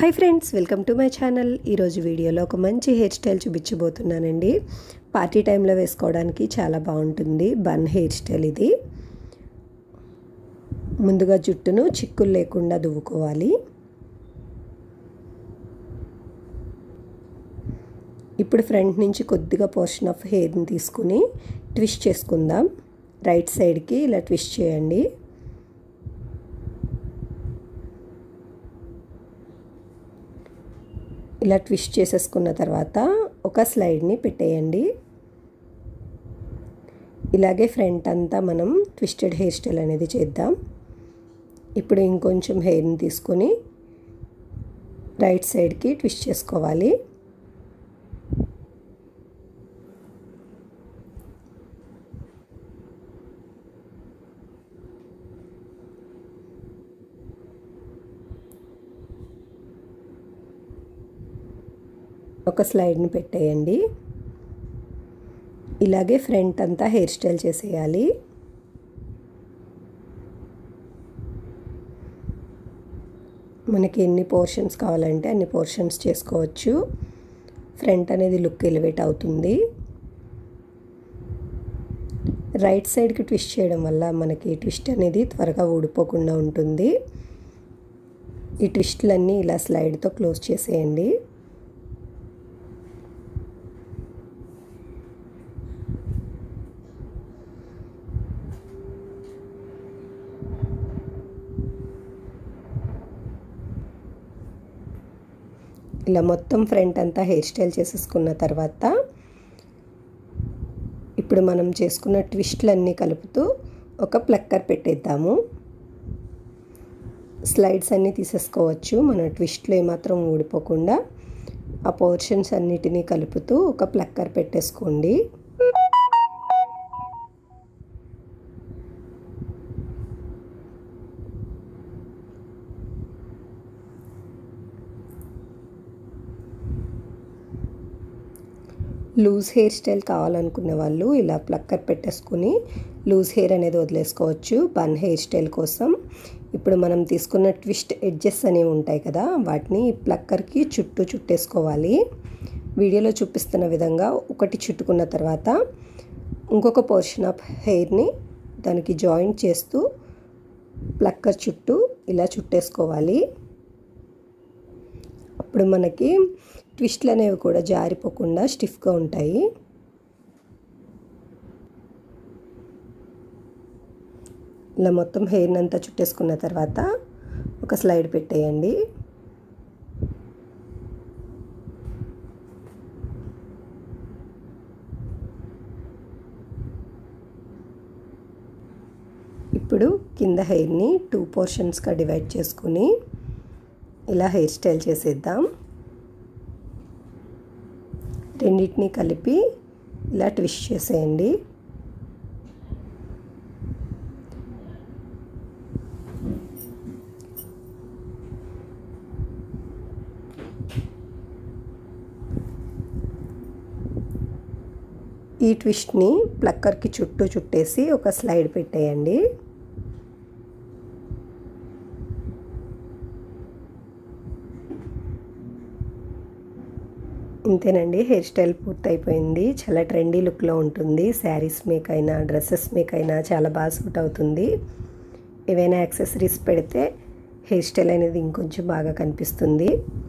hi friends welcome to my channel ఈరోజు వీడియోలో ఒక మంచి హెయిర్ స్టైల్ చూపించబోతున్నానండి పార్టీ టైంలో వేసుకోవడానికి చాలా బాగుంటుంది బన్ హెయిర్ స్టైల్ ఇది ముందుగా జుట్టును చిక్కులు లేకుండా దువ్వుకోవాలి ఇప్పుడు ఫ్రంట్ నుంచి కొద్దిగా పోర్షన్ ఆఫ్ హెయిర్ని తీసుకుని ట్విస్ట్ చేసుకుందాం రైట్ సైడ్కి ఇలా ట్విస్ట్ చేయండి ఇలా ట్విస్ట్ చేసేసుకున్న తర్వాత ఒక స్లైడ్ని పెట్టేయండి ఇలాగే ఫ్రంట్ అంతా మనం ట్విస్టెడ్ హెయిర్ స్టైల్ అనేది చేద్దాం ఇప్పుడు ఇంకొంచెం హెయిర్ని తీసుకొని రైట్ సైడ్కి ట్విస్ట్ చేసుకోవాలి ఒక స్లైడ్ని పెట్టేయండి ఇలాగే ఫ్రంట్ అంతా హెయిర్ స్టైల్ చేసేయాలి మనకి ఎన్ని పోర్షన్స్ కావాలంటే అన్ని పోర్షన్స్ చేసుకోవచ్చు ఫ్రంట్ అనేది లుక్ ఎలివేట్ అవుతుంది రైట్ సైడ్కి ట్విస్ట్ చేయడం వల్ల మనకి ట్విస్ట్ అనేది త్వరగా ఊడిపోకుండా ఉంటుంది ఈ ట్విస్ట్లన్నీ ఇలా స్లైడ్తో క్లోజ్ చేసేయండి ఇలా మొత్తం ఫ్రంట్ అంతా హెయిర్ స్టైల్ చేసేసుకున్న తర్వాత ఇప్పుడు మనం చేసుకున్న ట్విస్ట్లన్నీ కలుపుతూ ఒక ప్లక్కర్ పెట్టేద్దాము స్లైడ్స్ అన్నీ తీసేసుకోవచ్చు మన ట్విస్ట్లో ఏమాత్రం ఊడిపోకుండా ఆ పోర్షన్స్ అన్నిటినీ కలుపుతూ ఒక ప్లక్కర్ పెట్టేసుకోండి లూజ్ హెయిర్ స్టైల్ కావాలనుకునే వాళ్ళు ఇలా ప్లక్కర్ పెట్టేసుకుని లూజ్ హెయిర్ అనేది వదిలేసుకోవచ్చు బన్ హెయిర్ స్టైల్ కోసం ఇప్పుడు మనం తీసుకున్న ట్విస్ట్ ఎడ్జెస్ అనేవి ఉంటాయి కదా వాటిని ప్లక్కర్కి చుట్టూ చుట్టేసుకోవాలి వీడియోలో చూపిస్తున్న విధంగా ఒకటి చుట్టుకున్న తర్వాత ఇంకొక పోర్షన్ ఆఫ్ హెయిర్ని దానికి జాయింట్ చేస్తూ ప్లక్కర్ చుట్టూ ఇలా చుట్టేసుకోవాలి అప్పుడు మనకి ట్విస్ట్లు అనేవి కూడా జారిపోకుండా స్టిఫ్గా ఉంటాయి ఇలా మొత్తం హెయిర్ని అంతా చుట్టేసుకున్న తర్వాత ఒక స్లైడ్ పెట్టేయండి ఇప్పుడు కింద హెయిర్ని టూ పోర్షన్స్గా డివైడ్ చేసుకుని ఇలా హెయిర్ స్టైల్ చేసేద్దాం రెండింటిని కలిపి ఇలా ట్విస్ట్ చేసేయండి ఈ ట్విస్ట్ని ప్లక్కర్కి చుట్టూ చుట్టేసి ఒక స్లైడ్ పెట్టేయండి ఇంతేనండి హెయిర్ స్టైల్ పూర్తయిపోయింది చాలా ట్రెండీ లుక్లో ఉంటుంది శారీస్ మేక్ అయినా డ్రెస్సెస్ మేక్ అయినా చాలా బాగా సూట్ అవుతుంది ఏవైనా యాక్సెసరీస్ పెడితే హెయిర్ స్టైల్ అనేది ఇంకొంచెం బాగా కనిపిస్తుంది